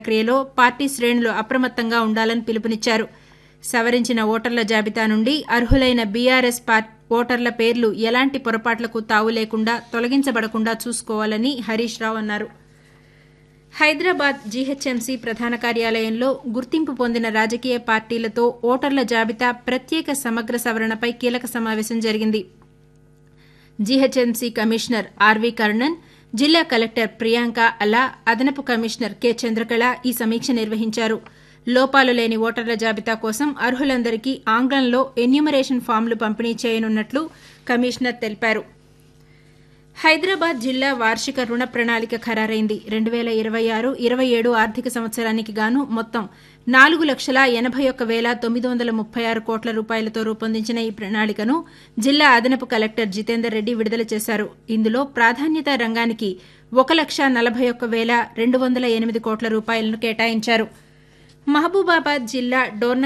ప్రక్రియలో పార్టీ శ్రేణులు అప్రమత్తంగా ఉండాలని పిలుపునిచ్చారు సవరించిన ఓటర్ల జాబితా నుండి అర్హులైన బీఆర్ఎస్ ఓటర్ల పేర్లు ఎలాంటి పొరపాట్లకు తావు లేకుండా తొలగించబడకుండా చూసుకోవాలని హరీష్ రావు అన్నారు హైదరాబాద్ జీహెచ్ఎంసీ ప్రధాన కార్యాలయంలో గుర్తింపు పొందిన రాజకీయ పార్టీలతో ఓటర్ల జాబితా ప్రత్యేక సమగ్ర సవరణపై కీలక సమావేశం జరిగింది జీహెచ్ఎంసీ కమిషనర్ ఆర్వీ కర్ణన్ జిల్లా కలెక్టర్ ప్రియాంక అలా అదనపు కమిషనర్ కె చంద్రకళ ఈ సమీక్ష నిర్వహించారు లోపాలు లేని ఓటర్ల జాబితా కోసం అర్హులందరికీ ఆంగ్లంలో ఎన్యూమరేషన్ ఫామ్లు పంపిణీ చేయనున్నట్లు కమిషనర్ తెలిపారు హైదరాబాద్ జిల్లా వార్షిక రుణ ప్రణాళిక ఖరారైంది రెండు పేల ఇరవై ఆరు ఇరవై ఏడు ఆర్థిక సంవత్సరానికి గాను మొత్తం నాలుగు లక్షల ఎనబై ఒక్క వేల తొమ్మిది వందల ముప్పై ఆరు కోట్ల రూపాయలతో రూపొందించిన ఈ ప్రణాళికను జిల్లా అదనపు కలెక్టర్ జితేందర్ రెడ్డి విడుదల చేశారు ఇందులో ప్రాధాన్యత రంగానికి ఒక లక్ష నలభై ఒక్క వేల రెండు వందల ఎనిమిది కోట్ల రూపాయలను కేటాయించారు మహబూబాబాద్ జిల్లా డోర్న